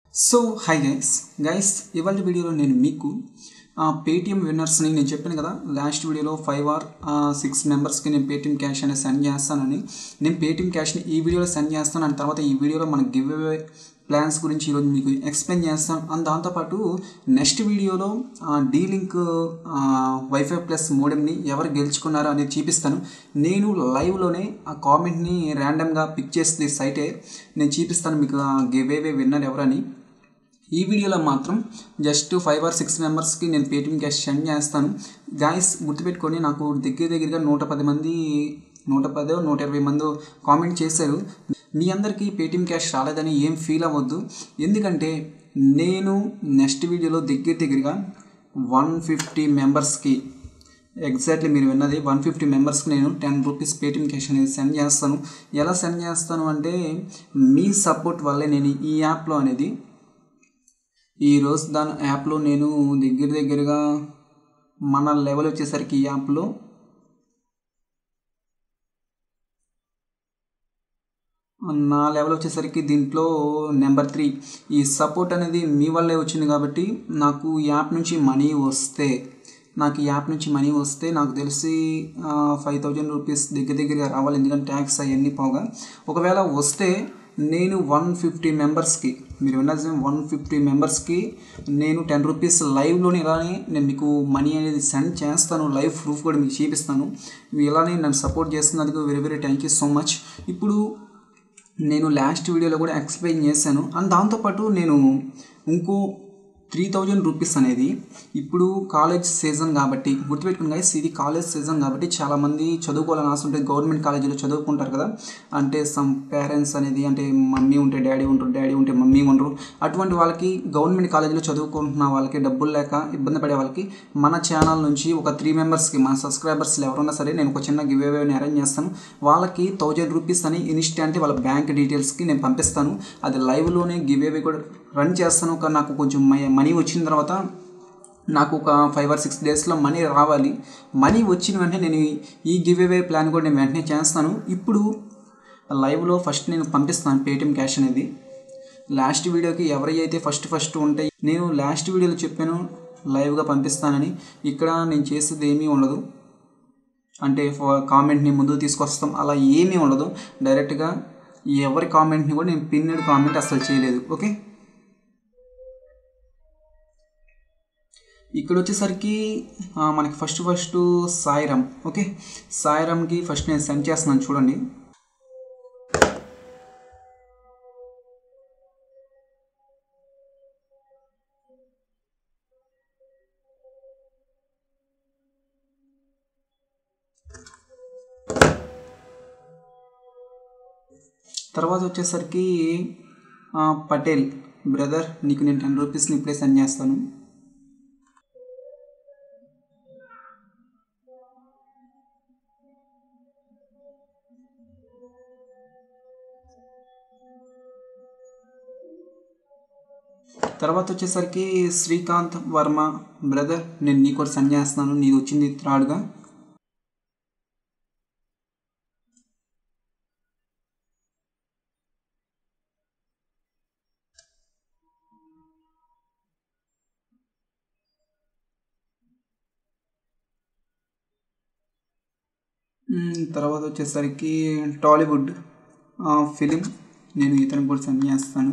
so hi guys guys ఇవాళ వీడియోలో నేను మీకు పేటిఎం విన్నర్స్ని నేను చెప్పాను కదా లాస్ట్ వీడియోలో ఫైవ్ ఆర్ సిక్స్ మెంబర్స్కి నేను పేటిఎం క్యాష్ అనేది సెండ్ చేస్తానని నేను పేటిఎం క్యాష్ని ఈ వీడియోలో సెండ్ చేస్తాను అండ్ తర్వాత ఈ వీడియోలో మన గివ్ అవే ప్లాన్స్ గురించి ఈరోజు మీకు ఎక్స్ప్లెయిన్ చేస్తాను అండ్ దాంతోపాటు నెక్స్ట్ వీడియోలో డీ లింక్ వైఫై ప్లస్ మోడెంని ఎవరు గెలుచుకున్నారో అనేది చూపిస్తాను నేను లైవ్లోనే ఆ కామెంట్ని ర్యాండమ్గా పిక్ చేస్తుంది సైటే నేను చూపిస్తాను మీకు గివ్ అవే విన్నర్ ఎవరని ఈ వీడియోలో మాత్రం జస్ట్ ఫైవ్ ఆర్ సిక్స్ మెంబర్స్కి నేను పేటిఎం క్యాష్ సెండ్ చేస్తాను గాయస్ గుర్తుపెట్టుకొని నాకు దగ్గర దగ్గరగా నూట పది మంది నూట పదో నూట ఇరవై మంది కామెంట్ చేశారు మీ అందరికీ పేటిఎం క్యాష్ రాలేదని ఏం ఫీల్ అవ్వద్దు ఎందుకంటే నేను నెక్స్ట్ వీడియోలో దగ్గర దగ్గరగా వన్ ఫిఫ్టీ మెంబర్స్కి ఎగ్జాక్ట్లీ మీరు విన్నది వన్ ఫిఫ్టీ మెంబర్స్కి నేను టెన్ రూపీస్ పేటిఎం క్యాష్ అనేది సెండ్ చేస్తాను ఎలా సెండ్ చేస్తాను అంటే మీ సపోర్ట్ వల్లే నేను ఈ యాప్లో అనేది ఈరోజు దాని యాప్లో నేను దగ్గర దగ్గరగా మన లెవెల్ వచ్చేసరికి ఈ యాప్లో నా లెవెల్ వచ్చేసరికి దీంట్లో నెంబర్ త్రీ ఈ సపోర్ట్ అనేది మీ వల్లే వచ్చింది కాబట్టి నాకు ఈ యాప్ నుంచి మనీ వస్తే నాకు ఈ యాప్ నుంచి మనీ వస్తే నాకు తెలిసి ఫైవ్ థౌజండ్ రూపీస్ దగ్గర దగ్గరగా రావాలి ఎందుకంటే ట్యాక్స్ అవన్నీ పోగా ఒకవేళ వస్తే నేను వన్ ఫిఫ్టీ మెంబర్స్కి మీరు విన్నది వన్ ఫిఫ్టీ మెంబర్స్కి నేను టెన్ రూపీస్ లైవ్లోనే ఇలానే నేను మీకు మనీ అనేది సెండ్ చేస్తాను లైవ్ ప్రూఫ్ కూడా మీకు చూపిస్తాను ఇలానే నన్ను సపోర్ట్ చేస్తున్నందుకు very very thank you so much ఇప్పుడు నేను లాస్ట్ వీడియోలో కూడా ఎక్స్ప్లెయిన్ చేశాను అండ్ దాంతోపాటు నేను ఇంకో త్రీ థౌజండ్ రూపీస్ అనేది ఇప్పుడు కాలేజ్ సీజన్ కాబట్టి గుర్తుపెట్టుకుని గైస్ ఇది కాలేజ్ సీజన్ కాబట్టి చాలామంది చదువుకోవాలని ఆశ ఉంటుంది గవర్నమెంట్ కాలేజీలో చదువుకుంటారు కదా అంటే సమ్ పేరెంట్స్ అనేది అంటే మమ్మీ ఉంటే డాడీ ఉంటారు డాడీ ఉంటే మమ్మీ ఉండరు అటువంటి వాళ్ళకి గవర్నమెంట్ కాలేజీలో చదువుకుంటున్న వాళ్ళకి డబ్బులు లేక ఇబ్బంది పడే వాళ్ళకి మన ఛానల్ నుంచి ఒక త్రీ మెంబర్స్కి మన సబ్స్క్రైబర్స్ ఎవరున్నా సరే నేను ఒక చిన్న గివ్ అవేని అరేంజ్ చేస్తాను వాళ్ళకి థౌజండ్ రూపీస్ అని ఇన్స్టాంట్ వాళ్ళ బ్యాంక్ డీటెయిల్స్కి నేను పంపిస్తాను అది లైవ్లోనే గివ్ అవే కూడా రన్ చేస్తాను కానీ నాకు కొంచెం మనీ వచ్చిన తర్వాత నాకు ఒక ఫైవ్ ఆర్ సిక్స్ డేస్లో మనీ రావాలి మనీ వచ్చిన వెంటనే నేను ఈ గివ్ అవే ప్లాన్ కూడా నేను వెంటనే చేస్తాను ఇప్పుడు లైవ్లో ఫస్ట్ నేను పంపిస్తాను పేటిఎం క్యాష్ అనేది లాస్ట్ వీడియోకి ఎవరైతే ఫస్ట్ ఫస్ట్ ఉంటాయి నేను లాస్ట్ వీడియోలో చెప్పాను లైవ్గా పంపిస్తానని ఇక్కడ నేను చేసేది ఏమీ ఉండదు అంటే కామెంట్ని ముందుకు తీసుకొస్తాం అలా ఏమీ ఉండదు డైరెక్ట్గా ఎవరి కామెంట్ని కూడా నేను పిన్నెడ్ కామెంట్ అసలు చేయలేదు ఓకే ఇక్కడ వచ్చేసరికి మనకి ఫస్ట్ ఫస్ట్ సాయిరామ్ ఓకే సాయిరామ్కి ఫస్ట్ నేను సెండ్ చేస్తున్నాను చూడండి తర్వాత వచ్చేసరికి పటేల్ బ్రదర్ నీకు నేను టెన్ రూపీస్ని ఇప్పుడే సెండ్ చేస్తాను తర్వాత వచ్చేసరికి శ్రీకాంత్ వర్మ బ్రదర్ నేను నీకు కూడా సెండ్ చేస్తున్నాను నీది వచ్చింది థర్డ్గా తర్వాత వచ్చేసరికి టాలీవుడ్ ఫిలిం నేను ఇతను కూడా సెండ్ చేస్తాను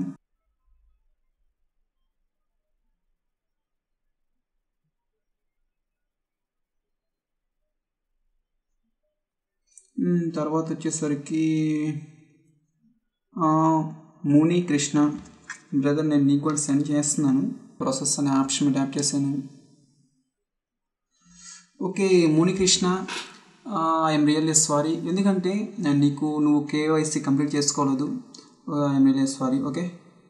తర్వాత వచ్చేసరికి ముని కృష్ణ బ్రదర్ నేను నీకు కూడా సెండ్ చేస్తున్నాను ప్రాసెస్ అనే ఆప్షన్ ట్యాప్ చేశాను ఓకే ముని కృష్ణ ఐఎమ్ రియల్లీ సారీ ఎందుకంటే నేను నీకు నువ్వు కేవైసీ కంప్లీట్ చేసుకోలేదు ఐఎమ్ రియల్లీ సారీ ఓకే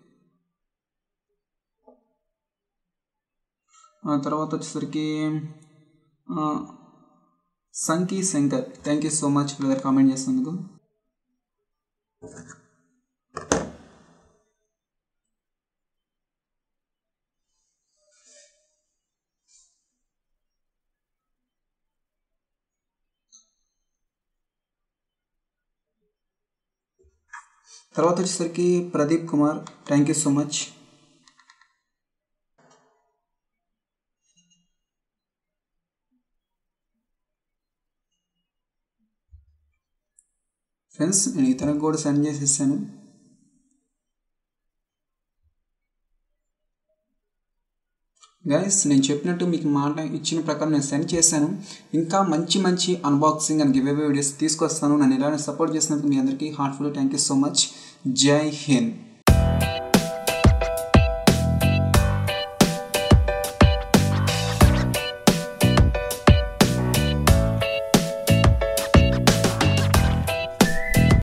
తర్వాత వచ్చేసరికి Sanky Shankar thank you so much brother comment చేసినందుకు తర్వాత వచ్చేసరికి Pradeep Kumar thank you so much friends నేను ఇతనికి కూడా సెండ్ చేసేసాను గైస్ నేను చెప్పినట్టు మీకు మాట ఇచ్చిన ప్రకారం నేను సెండ్ చేశాను ఇంకా మంచి మంచి unboxing and giveaway videos తీసుకొస్తాను నన్ను ఇలానే సపోర్ట్ చేసినందుకు మీ అందరికీ heartful thank you so much Jai Hind